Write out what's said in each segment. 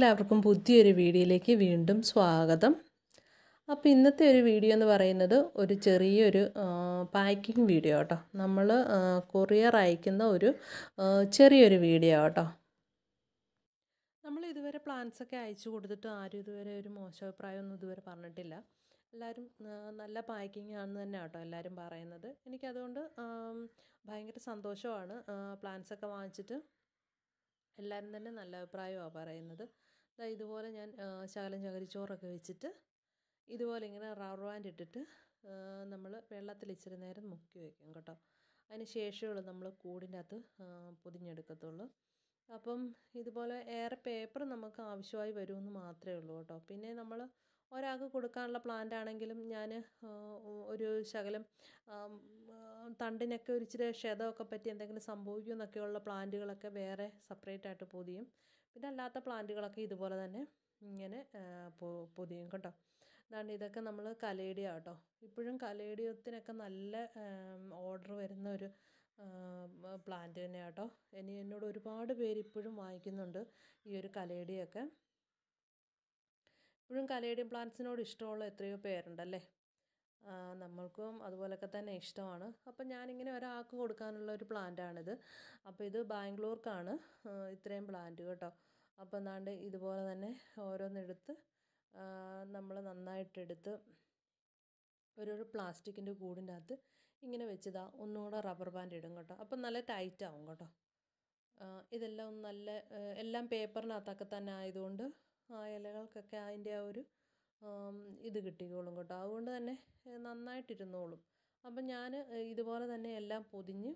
എല്ലാവർക്കും പുതിയൊരു വീഡിയോയിലേക്ക് വീണ്ടും സ്വാഗതം അപ്പോൾ ഇന്നത്തെ ഒരു വീഡിയോ എന്ന് പറയുന്നത് ഒരു ചെറിയൊരു പാക്കിംഗ് വീഡിയോ കേട്ടോ നമ്മൾ കൊറിയർ അയക്കുന്ന ഒരു ആ, ചെറിയൊരു വീഡിയോ കേട്ടോ നമ്മൾ ഇതുവരെ പ്ലാൻസ് ഒക്കെ അയച്ചു കൊടുത്തിട്ട് ആരും ഇതുവരെ ഒരു മോശം അഭിപ്രായമൊന്നും ഇതുവരെ പറഞ്ഞിട്ടില്ല എല്ലാവരും ആ, നല്ല പാക്കിംഗ് ആണെന്ന് തന്നെ കേട്ടോ എല്ലാവരും പറയുന്നത് എനിക്കതുകൊണ്ട് ആം, ഭയങ്കര സന്തോഷമാണ് പ്ലാൻസ് ഒക്കെ വാങ്ങിച്ചിട്ട് എല്ലാവരും തന്നെ നല്ല അഭിപ്രായമാണ് പറയുന്നത് ദാ ഇതുപോലെ ഞാൻ ആ, ശകലം ചകരിച്ചോറൊക്കെ വെച്ചിട്ട് ഇതുപോലെ ഇങ്ങനെ റബ്ബർ ബാൻഡ് ഇട്ടിട്ട് നമ്മൾ വെള്ളത്തിൽ ഇച്ചിരി നേരം മുക്കി വയ്ക്കും കേട്ടോ അതിന് ശേഷമുള്ളൂ നമ്മൾ കൂടിൻ്റെ അകത്ത് ആ, പൊതിഞ്ഞെടുക്കത്തുള്ളൂ അപ്പം ഇതുപോലെ ഏറെ പേപ്പർ നമുക്ക് ആവശ്യമായി വരുമെന്ന് മാത്രമേ ഉള്ളൂ കേട്ടോ പിന്നെ നമ്മൾ ഒരാൾക്ക് കൊടുക്കാനുള്ള പ്ലാന്റ് ആണെങ്കിലും ഞാൻ ഒരു ശകലം ആം, ആ, തണ്ടിനൊക്കെ ഒരു ഇച്ചിരി ക്ഷതമൊക്കെ പറ്റി എന്തെങ്കിലും സംഭവിക്കുമെന്നൊക്കെയുള്ള പ്ലാന്റുകളൊക്കെ വേറെ സെപ്പറേറ്റ് ആയിട്ട് പൊതിയും പിന്നെ അല്ലാത്ത പ്ലാന്റുകളൊക്കെ ഇതുപോലെ തന്നെ ഇങ്ങനെ ആ, പൊ- പൊതിയും കേട്ടോ അതാണ്ട് ഇതൊക്കെ നമ്മൾ കലേഡിയ കേട്ടോ ഇപ്പോഴും കലേഡിയത്തിനൊക്കെ നല്ല ഓർഡർ വരുന്ന ഒരു പ്ലാന്റ് തന്നെയാണ് കേട്ടോ ഇനി എന്നോട് ഒരുപാട് പേര് ഇപ്പോഴും വാങ്ങിക്കുന്നുണ്ട് ഈ ഒരു കലേഡിയൊക്കെ ഇപ്പോഴും കലേഡിയം പ്ലാന്റ്സിനോട് ഇഷ്ടമുള്ള എത്രയോ പേരുണ്ടല്ലേ ആ, നമ്മൾക്കും അതുപോലൊക്കെ തന്നെ ഇഷ്ടമാണ് അപ്പം ഞാനിങ്ങനെ ഒരാൾക്ക് കൊടുക്കാനുള്ള ഒരു പ്ലാന്റാണിത് അപ്പോൾ ഇത് ബാംഗ്ലൂർക്കാണ് ആ, ഇത്രയും പ്ലാന്റ് കേട്ടോ അപ്പോൾ എന്താണ്ട് ഇതുപോലെ തന്നെ ഓരോന്നെടുത്ത് നമ്മൾ നന്നായിട്ടെടുത്ത് ഒരു ഒരു പ്ലാസ്റ്റിക്കിൻ്റെ കൂടിൻ്റെ അകത്ത് ഇങ്ങനെ വെച്ചതാ ഒന്നുകൂടെ റബ്ബർ ബാൻഡ് ഇടും കേട്ടോ അപ്പം നല്ല ടൈറ്റ് ആവും കേട്ടോ ആ, ഇതെല്ലാം ഒന്ന് നല്ല ആ, എല്ലാം പേപ്പറിനകത്തൊക്കെ തന്നെ ആയതുകൊണ്ട് ആ ഇലകൾക്കൊക്കെ അതിൻ്റെ ആ ഒരു ആം, ഇത് കിട്ടിക്കോളും കേട്ടോ അതുകൊണ്ട് തന്നെ ഏ, നന്നായിട്ടിരുന്നോളും അപ്പം ഞാൻ ഇതുപോലെ തന്നെ എല്ലാം പൊതിഞ്ഞ്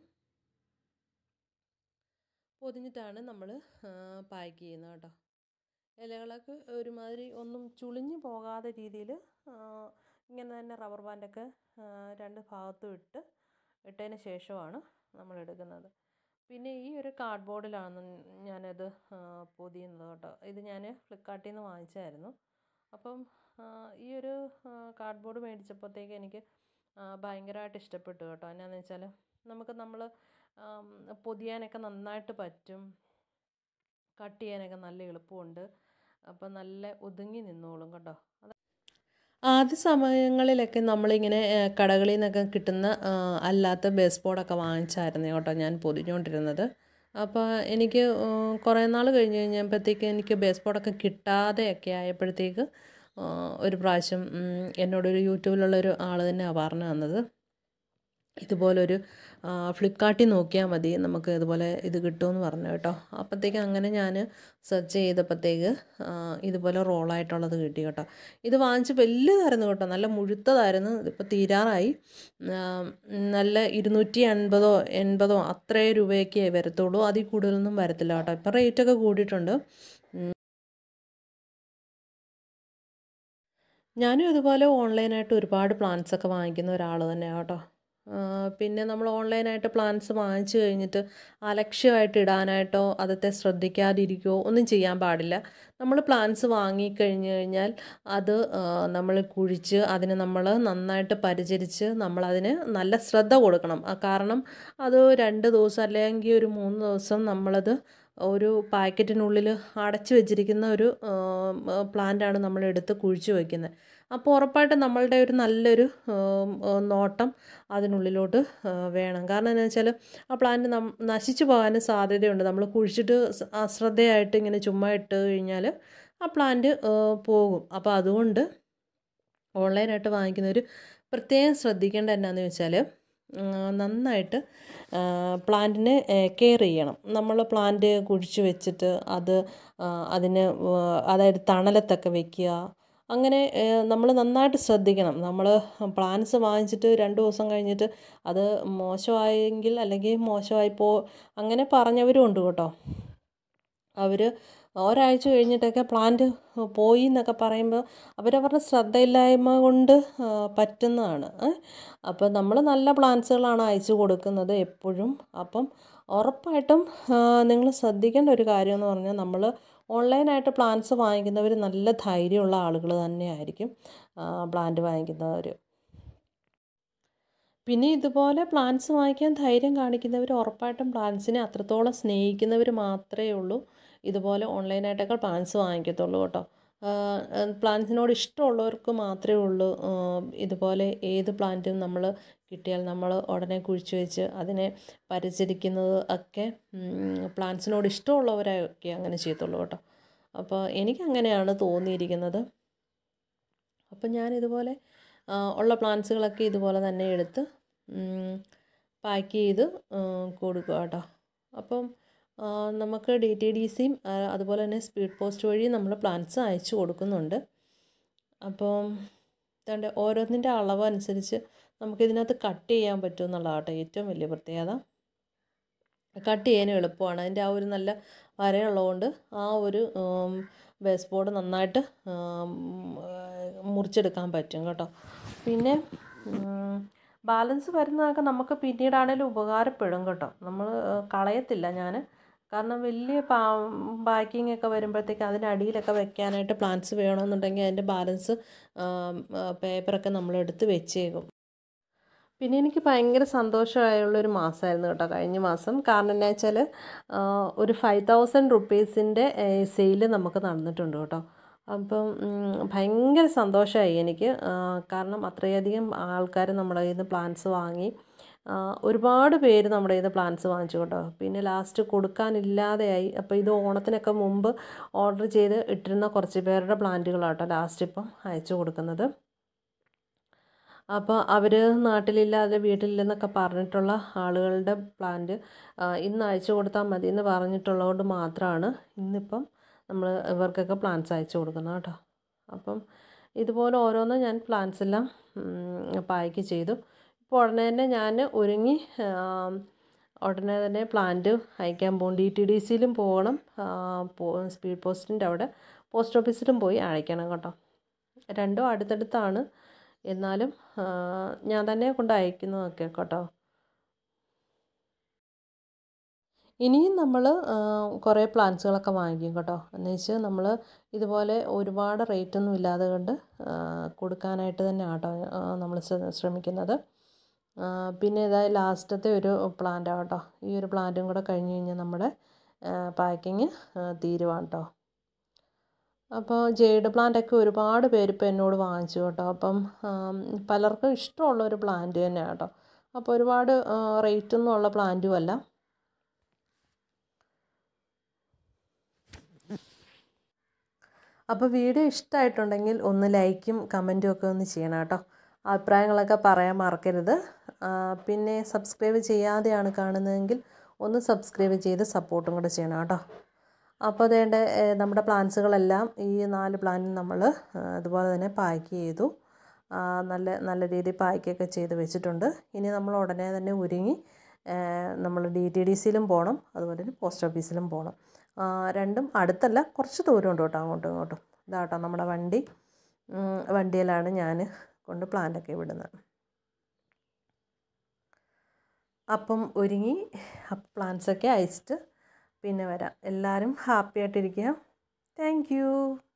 പൊതിഞ്ഞിട്ടാണ് നമ്മൾ പാക്ക് ചെയ്യുന്നത് കേട്ടോ ഇലകളൊക്കെ ഒരുമാതിരി ഒന്നും ചുളിഞ്ഞു പോകാത്ത രീതിയിൽ ഇങ്ങനെ തന്നെ റബ്ബർ ബാൻഡൊക്കെ ആ, രണ്ട് ഭാഗത്തും ഇട്ട് ഇട്ടതിന് ശേഷമാണ് നമ്മൾ എടുക്കുന്നത് പിന്നെ ഈ ഒരു കാർഡ് ബോർഡിലാണ് ഞാനത് ആ, പൊതിയുന്നത് കേട്ടോ ഇത് ഞാൻ ഫ്ലിപ്കാർട്ടിൽ നിന്ന് വാങ്ങിച്ചായിരുന്നു അപ്പം ആ, ഈ ഒരു കാർഡ് ബോർഡ് മേടിച്ചപ്പോഴത്തേക്ക് എനിക്ക് ആ, ഭയങ്കരമായിട്ട് ഇഷ്ടപ്പെട്ടു കേട്ടോ എന്നാന്ന് വെച്ചാൽ നമുക്ക് നമ്മൾ പൊതിയാനൊക്കെ നന്നായിട്ട് പറ്റും കട്ട് ചെയ്യാനൊക്കെ നല്ല എളുപ്പമുണ്ട് അപ്പം നല്ല ഒതുങ്ങി നിന്നോളും കേട്ടോ അത് ആദ്യ സമയങ്ങളിലൊക്കെ നമ്മളിങ്ങനെ ആ, കടകളിൽ നിന്നൊക്കെ കിട്ടുന്ന ആ, അല്ലാത്ത ബേസ് ബോർഡൊക്കെ വാങ്ങിച്ചായിരുന്നു കേട്ടോ ഞാൻ പൊതിഞ്ഞുകൊണ്ടിരുന്നത് അപ്പോൾ എനിക്ക് ഉം, കുറേ നാൾ കഴിഞ്ഞ് കഴിഞ്ഞപ്പോഴത്തേക്ക് എനിക്ക് ബേസ് ബോർഡൊക്കെ കിട്ടാതെയൊക്കെ ആയപ്പോഴത്തേക്ക് ആ, ഒരു പ്രാവശ്യം ഉം, എന്നോടൊരു യൂട്യൂബിലുള്ളൊരു ആൾ തന്നെയാണ് പറഞ്ഞു തന്നത് ഇതുപോലൊരു ഫ്ലിപ്കാർട്ടിൽ നോക്കിയാൽ മതി നമുക്ക് ഇതുപോലെ ഇത് കിട്ടുമെന്ന് പറഞ്ഞു കേട്ടോ അപ്പോഴത്തേക്ക് അങ്ങനെ ഞാൻ സെർച്ച് ചെയ്തപ്പോഴത്തേക്ക് ആ, ഇതുപോലെ റോളായിട്ടുള്ളത് കിട്ടി കേട്ടോ ഇത് വാങ്ങിച്ച് വലുതായിരുന്നു കേട്ടോ നല്ല മുഴുത്തതായിരുന്നു ഇതിപ്പോൾ തീരാറായി ആ, നല്ല ഇരുന്നൂറ്റി അൻപതോ എൺപതോ അത്രയും രൂപയൊക്കെ വരത്തുള്ളൂ അതിൽ കൂടുതലൊന്നും വരത്തില്ല കേട്ടോ ഇപ്പം റേറ്റൊക്കെ കൂടിയിട്ടുണ്ട് ഉം. ഞാനും ഇതുപോലെ ഓൺലൈനായിട്ട് ഒരുപാട് പ്ലാൻസ് ഒക്കെ വാങ്ങിക്കുന്ന ഒരാൾ തന്നെയാണ് കേട്ടോ ആ, പിന്നെ നമ്മൾ ഓൺലൈനായിട്ട് പ്ലാൻസ് വാങ്ങിച്ചു കഴിഞ്ഞിട്ട് അലക്ഷ്യമായിട്ട് ഇടാനായിട്ടോ അതത്തെ ശ്രദ്ധിക്കാതിരിക്കുകയോ ഒന്നും ചെയ്യാൻ പാടില്ല നമ്മൾ പ്ലാൻസ് വാങ്ങിക്കഴിഞ്ഞ് കഴിഞ്ഞാൽ അത് നമ്മൾ കുഴിച്ച് അതിനെ നമ്മൾ നന്നായിട്ട് പരിചരിച്ച് നമ്മളതിന് നല്ല ശ്രദ്ധ കൊടുക്കണം ആ, കാരണം അത് രണ്ട് ദിവസം അല്ലെങ്കിൽ ഒരു മൂന്ന് ദിവസം നമ്മളത് ഒരു പാക്കറ്റിനുള്ളിൽ അടച്ചു വെച്ചിരിക്കുന്ന ഒരു പ്ലാന്റാണ് നമ്മൾ എടുത്ത് കുഴിച്ച് വയ്ക്കുന്നത് അപ്പോൾ ഉറപ്പായിട്ടും നമ്മളുടെ ഒരു നല്ലൊരു ഉം, ഉം, നോട്ടം അതിനുള്ളിലോട്ട് ആ, വേണം കാരണം എന്താ വെച്ചാൽ ആ പ്ലാന്റ് നം നശിച്ചു പോകാനും സാധ്യതയുണ്ട് നമ്മൾ കുഴിച്ചിട്ട് സ- അശ്രദ്ധയായിട്ട് ഇങ്ങനെ ചുമ്മാ ഇട്ട് കഴിഞ്ഞാൽ ആ പ്ലാന്റ് പോകും അപ്പോൾ അതുകൊണ്ട് ഓൺലൈനായിട്ട് വാങ്ങിക്കുന്നവർ പ്രത്യേകം ശ്രദ്ധിക്കേണ്ട എന്നാന്ന് വെച്ചാൽ നന്നായിട്ട് പ്ലാന്റിനെ കെയർ ചെയ്യണം നമ്മൾ പ്ലാന്റ് കുഴിച്ച് വെച്ചിട്ട് അത് ആ, അതിന് വ- അതായത് തണലത്തൊക്കെ വെക്കുക അങ്ങനെ നമ്മൾ നന്നായിട്ട് ശ്രദ്ധിക്കണം നമ്മൾ പ്ലാന്റ്സ് വാങ്ങിച്ചിട്ട് രണ്ട് ദിവസം കഴിഞ്ഞിട്ട് അത് മോശമായെങ്കിൽ അല്ലെങ്കിൽ മോശമായി പോ അങ്ങനെ പറഞ്ഞവരും ഉണ്ട് കേട്ടോ അവർ ഒരാഴ്ച കഴിഞ്ഞിട്ടൊക്കെ പ്ലാന്റ് പോയി എന്നൊക്കെ പറയുമ്പോൾ അവരവരുടെ ശ്രദ്ധയില്ലായ്മ കൊണ്ട് ആ, പറ്റുന്നതാണ് ഏ. അപ്പോൾ നമ്മൾ നല്ല പ്ലാന്റ്സുകളാണ് അയച്ചു കൊടുക്കുന്നത് എപ്പോഴും അപ്പം ഉറപ്പായിട്ടും നിങ്ങൾ ശ്രദ്ധിക്കേണ്ട ഒരു കാര്യം എന്ന് പറഞ്ഞാൽ നമ്മൾ ഓൺലൈനായിട്ട് പ്ലാന്റ്സ് വാങ്ങിക്കുന്നവർ നല്ല ധൈര്യമുള്ള ആളുകൾ തന്നെയായിരിക്കും പ്ലാന്റ് വാങ്ങിക്കുന്നവർ പിന്നെ ഇതുപോലെ പ്ലാന്റ്സ് വാങ്ങിക്കാൻ ധൈര്യം കാണിക്കുന്നവർ ഉറപ്പായിട്ടും പ്ലാന്റ്സിനെ അത്രത്തോളം സ്നേഹിക്കുന്നവർ മാത്രമേ ഉള്ളൂ ഇതുപോലെ ഓൺലൈനായിട്ടൊക്കെ പ്ലാൻസ് വാങ്ങിക്കത്തുള്ളൂ കേട്ടോ പ്ലാന്റ്സിനോട് ഇഷ്ടമുള്ളവർക്ക് മാത്രമേ ഉള്ളൂ ഇതുപോലെ ഏത് പ്ലാന്റും നമ്മൾ കിട്ടിയാൽ നമ്മൾ ഉടനെ കുഴിച്ച് വെച്ച് അതിനെ പരിചരിക്കുന്നത് ഒക്കെ പ്ലാന്റ്സിനോട് ഇഷ്ടമുള്ളവരൊക്കെ അങ്ങനെ ചെയ്യത്തുള്ളൂ കേട്ടോ അപ്പോൾ എനിക്കങ്ങനെയാണ് തോന്നിയിരിക്കുന്നത് അപ്പം ഞാൻ ഇതുപോലെ ഉള്ള പ്ലാന്റ്സുകളൊക്കെ ഇതുപോലെ തന്നെ എടുത്ത് പാക്ക് ചെയ്ത് കൊടുക്കുക കേട്ടോ അപ്പം നമുക്ക് ഡി ടി ഡി സിയും അതുപോലെ തന്നെ സ്പീഡ് പോസ്റ്റ് വഴി നമ്മൾ പ്ലാൻസ് അയച്ചു കൊടുക്കുന്നുണ്ട് അപ്പം ഇതാണ്ട് ഓരോന്നിൻ്റെ അളവ് അനുസരിച്ച് നമുക്കിതിനകത്ത് കട്ട് ചെയ്യാൻ പറ്റും എന്നുള്ളതാട്ടോ ഏറ്റവും വലിയ പ്രത്യേകത കട്ട് ചെയ്യാനും എളുപ്പമാണ് അതിൻ്റെ ആ ഒരു നല്ല വരയുള്ളതുകൊണ്ട് ആ ഒരു ബേസ് ബോർഡ് നന്നായിട്ട് മുറിച്ചെടുക്കാൻ പറ്റും കേട്ടോ പിന്നെ ബാലൻസ് വരുന്നതൊക്കെ നമുക്ക് പിന്നീടാണേലും ഉപകാരപ്പെടും കേട്ടോ നമ്മൾ കളയത്തില്ല ഞാൻ കാരണം വലിയ പാ പാക്കിംഗ് ഒക്കെ വരുമ്പോഴത്തേക്ക് അതിനടിയിലൊക്കെ വെക്കാനായിട്ട് പ്ലാന്റ്സ് വേണമെന്നുണ്ടെങ്കിൽ അതിൻ്റെ ബാലൻസ് പേപ്പറൊക്കെ നമ്മൾ എടുത്ത് വെച്ചേക്കും പിന്നെ എനിക്ക് ഭയങ്കര സന്തോഷമായുള്ളൊരു മാസമായിരുന്നു കേട്ടോ കഴിഞ്ഞ മാസം കാരണം എന്താ വെച്ചാൽ ഒരു ഫൈവ് തൗസൻഡ് റുപ്പീസിൻ്റെ സെയിൽ നമുക്ക് നടന്നിട്ടുണ്ട് കേട്ടോ അപ്പം ഭയങ്കര സന്തോഷമായി എനിക്ക് കാരണം അത്രയധികം ആൾക്കാർ നമ്മുടെ കയ്യിൽ നിന്ന് പ്ലാൻസ് വാങ്ങി ഒരുപാട് പേര് നമ്മുടെ കയ്യിൽ നിന്ന് പ്ലാൻസ് വാങ്ങിച്ചു കേട്ടോ പിന്നെ ലാസ്റ്റ് കൊടുക്കാനില്ലാതെയായി അപ്പോൾ ഇത് ഓണത്തിനൊക്കെ മുമ്പ് ഓർഡർ ചെയ്ത് ഇട്ടിരുന്ന കുറച്ച് പേരുടെ പ്ലാന്റുകളാട്ടോ ലാസ്റ്റ് ഇപ്പം അയച്ചു കൊടുക്കുന്നത് അപ്പോൾ അവർ നാട്ടിലില്ലാതെ വീട്ടിലില്ലെന്നൊക്കെ പറഞ്ഞിട്ടുള്ള ആളുകളുടെ പ്ലാന്റ് ഇന്ന് അയച്ചു കൊടുത്താൽ മതി എന്ന് പറഞ്ഞിട്ടുള്ളതുകൊണ്ട് മാത്രമാണ് ഇന്നിപ്പം നമ്മൾ ഇവർക്കൊക്കെ പ്ലാൻസ് അയച്ചു കൊടുക്കുന്നത് കേട്ടോ അപ്പം ഇതുപോലെ ഓരോന്ന് ഞാൻ പ്ലാൻസ് എല്ലാം പായ്ക്ക് ചെയ്തു ഇപ്പോൾ ഉടനെ തന്നെ ഞാൻ ഒരുങ്ങി ഉടനെ തന്നെ പ്ലാന്റ് അയക്കാൻ പോകും ഡി ടി ഡി സിയിലും പോകണം സ്പീഡ് പോസ്റ്റിൻ്റെ അവിടെ പോസ്റ്റ് ഓഫീസിലും പോയി അയക്കണം കേട്ടോ രണ്ടും അടുത്തടുത്താണ് എന്നാലും ഞാൻ തന്നെ കൊണ്ട് അയക്കുന്നതൊക്കെ കേട്ടോ ഇനിയും നമ്മൾ കുറേ പ്ലാൻസുകളൊക്കെ വാങ്ങിക്കും കേട്ടോ എന്ന് വെച്ചാൽ നമ്മൾ ഇതുപോലെ ഒരുപാട് റേറ്റൊന്നും ഇല്ലാതെ കൊണ്ട് കൊടുക്കാനായിട്ട് തന്നെ ആട്ടോ നമ്മൾ ശ്രമിക്കുന്നത് പിന്നെ ഇതാ ലാസ്റ്റത്തെ ഒരു പ്ലാന്റ് കേട്ടോ ഈ ഒരു പ്ലാന്റും കൂടെ കഴിഞ്ഞ് കഴിഞ്ഞാൽ നമ്മുടെ പാക്കിങ് തീരുവാണ് കേട്ടോ അപ്പോൾ ജെയ്ഡ് പ്ലാന്റൊക്കെ ഒരുപാട് പേര് ഇപ്പോൾ എന്നോട് വാങ്ങിച്ചു കേട്ടോ അപ്പം പലർക്കും ഇഷ്ടമുള്ള ഒരു പ്ലാന്റ് തന്നെയാണ് കേട്ടോ അപ്പോൾ ഒരുപാട് റേറ്റൊന്നും ഉള്ള പ്ലാന്റും അല്ല അപ്പോൾ വീഡിയോ ഇഷ്ടമായിട്ടുണ്ടെങ്കിൽ ഒന്ന് ലൈക്കും കമൻറ്റും ഒക്കെ ഒന്ന് ചെയ്യണം കേട്ടോ അഭിപ്രായങ്ങളൊക്കെ പറയാൻ മറക്കരുത് പിന്നെ സബ്സ്ക്രൈബ് ചെയ്യാതെയാണ് കാണുന്നതെങ്കിൽ ഒന്ന് സബ്സ്ക്രൈബ് ചെയ്ത് സപ്പോർട്ടും കൂടെ ചെയ്യണം കേട്ടോ അപ്പോൾ അതേണ്ട നമ്മുടെ പ്ലാൻസുകളെല്ലാം ഈ നാല് പ്ലാനും നമ്മൾ അതുപോലെ തന്നെ പാക്ക് ചെയ്തു നല്ല നല്ല രീതിയിൽ പാക്കൊക്കെ ചെയ്ത് വെച്ചിട്ടുണ്ട് ഇനി നമ്മൾ ഉടനെ തന്നെ ഒരുങ്ങി നമ്മൾ ഡി ടി ഡി സിയിലും പോകണം അതുപോലെ തന്നെ പോസ്റ്റ് ഓഫീസിലും പോകണം രണ്ടും അടുത്തല്ല കുറച്ച് ദൂരമുണ്ട് കേട്ടോ അങ്ങോട്ടും ഇങ്ങോട്ടും ഇതാട്ടോ നമ്മുടെ വണ്ടി വണ്ടിയിലാണ് ഞാൻ കൊണ്ട് പ്ലാന്റൊക്കെ വിടുന്നത് അപ്പം ഒരുങ്ങി പ്ലാൻസൊക്കെ അയച്ചിട്ട് പിന്നെ വരാം എല്ലാവരും ഹാപ്പി ആയിട്ടിരിക്കുക താങ്ക് യു